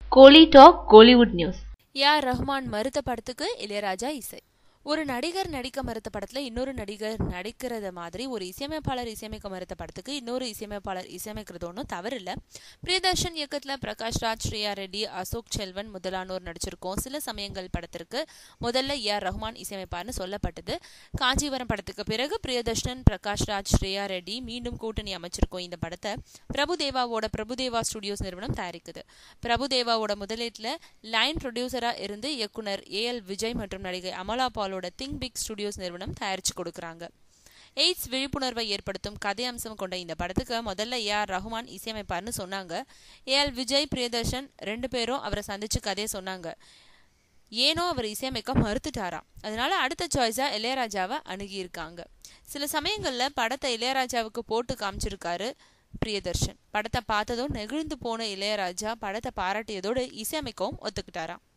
கோலி talk Kollywood news A R Rahman மறுத்த படத்துக்கு இளையராஜா இசை ஒரு நடிகர் நடிக்க மறுத்த படத்துல இன்னொரு நடிகர் நடிக்கிறத மாதிரி ஒரு இசையமைப்பாளர் இசையமைக்க மறுத்த படத்துக்கு இன்னொரு இசையமைப்பாளர் இசையமைக்கிறது ஒன்றும் தவறில்ல பிரியதர்ஷன் இயக்கத்துல பிரகாஷ் ராஜ் ஸ்ரேயா ரெட்டி அசோக் செல்வன் முதலானோர் நடிச்சிருக்கோம் சில சமயங்கள் படத்திற்கு முதல்ல ஏஆர் ரஹ்மான் இசையமைப்பார்னு சொல்லப்பட்டது காஞ்சிபுரம் படத்துக்கு பிறகு பிரியதர்ஷன் பிரகாஷ் ராஜ் ஸ்ரேயா ரெட்டி மீண்டும் கூட்டணி அமைச்சிருக்கோம் இந்த படத்தை பிரபுதேவாவோட பிரபுதேவா ஸ்டுடியோஸ் நிறுவனம் தயாரிக்குது பிரபுதேவாவோட முதலீட்டில் லைன் ப்ரொடியூசரா இருந்து இயக்குனர் ஏ எல் விஜய் மற்றும் நடிகை அமலா பாலோட திங்க் பிக் ஸ்டுடியோஸ் நிறுவனம் தயாரிச்சு கொடுக்குறாங்க எய்ட்ஸ் விழிப்புணர்வை ஏற்படுத்தும் கதை அம்சம் கொண்ட இந்த படத்துக்கு முதல்ல ஏ ஆர் ரஹ்மான் இசையமைப்பார்னு சொன்னாங்க ஏ எல் விஜய் பிரியதர்ஷன் ரெண்டு பேரும் அவரை சந்திச்சு கதையை சொன்னாங்க ஏனோ அவர் இசையமைக்க மறுத்துட்டாராம் அதனால அடுத்த சாய்ஸா இளையராஜாவை அணுகியிருக்காங்க சில சமயங்கள்ல படத்தை இளையராஜாவுக்கு போட்டு காமிச்சிருக்காரு பிரியதர்ஷன் படத்தை பார்த்ததும் நெகிழ்ந்து போன இளையராஜா படத்தை பாராட்டியதோடு இசையமைக்கவும் ஒத்துக்கிட்டாராம்